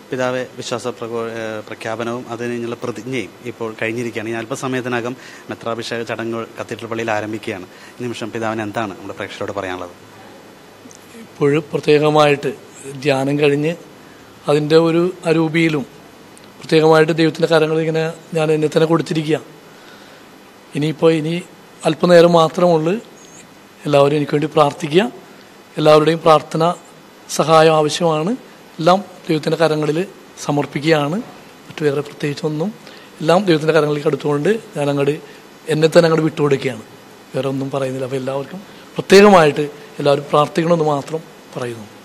പിതാവ് വിശ്വാസ പ്രകോ ഏഹ് പ്രഖ്യാപനവും അത് കഴിഞ്ഞുള്ള പ്രതിജ്ഞയും ഇപ്പോൾ കഴിഞ്ഞിരിക്കുകയാണ് ഈ അല്പസമയത്തിനകം മെത്രാഭിഷേക ചടങ്ങുകൾ കത്തീഡ്രൽ പള്ളിയിൽ ആരംഭിക്കുകയാണ് ഈ നിമിഷം പിതാവിന് എന്താണ് നമ്മുടെ പ്രേക്ഷകരോട് പറയാനുള്ളത് ഇപ്പോഴും പ്രത്യേകമായിട്ട് ധ്യാനം കഴിഞ്ഞ് അതിൻ്റെ ഒരു അരൂപിയിലും പ്രത്യേകമായിട്ട് ദൈവത്തിൻ്റെ കരങ്ങൾ ഇങ്ങനെ ഞാൻ എന്നെ തന്നെ കൊടുത്തിരിക്കുക ഇനിയിപ്പോൾ ഇനി അല്പനേരം മാത്രമുള്ളൂ എല്ലാവരും എനിക്ക് വേണ്ടി പ്രാർത്ഥിക്കുക എല്ലാവരുടെയും പ്രാർത്ഥന സഹായം ആവശ്യമാണ് എല്ലാം ദൈവത്തിൻ്റെ കരങ്ങളിൽ സമർപ്പിക്കുകയാണ് മറ്റു വേറെ പ്രത്യേകിച്ചൊന്നും എല്ലാം ദൈവത്തിൻ്റെ കരങ്ങളിലേക്ക് അടുത്തുകൊണ്ട് ഞാൻ അങ്ങോട്ട് എന്നെ തന്നെ അങ്ങോട്ട് വിട്ടുകൊടുക്കുകയാണ് വേറെ ഒന്നും പറയുന്നില്ല അപ്പോൾ എല്ലാവർക്കും പ്രത്യേകമായിട്ട് എല്ലാവരും പ്രാർത്ഥിക്കണമെന്ന് മാത്രം പറയുന്നു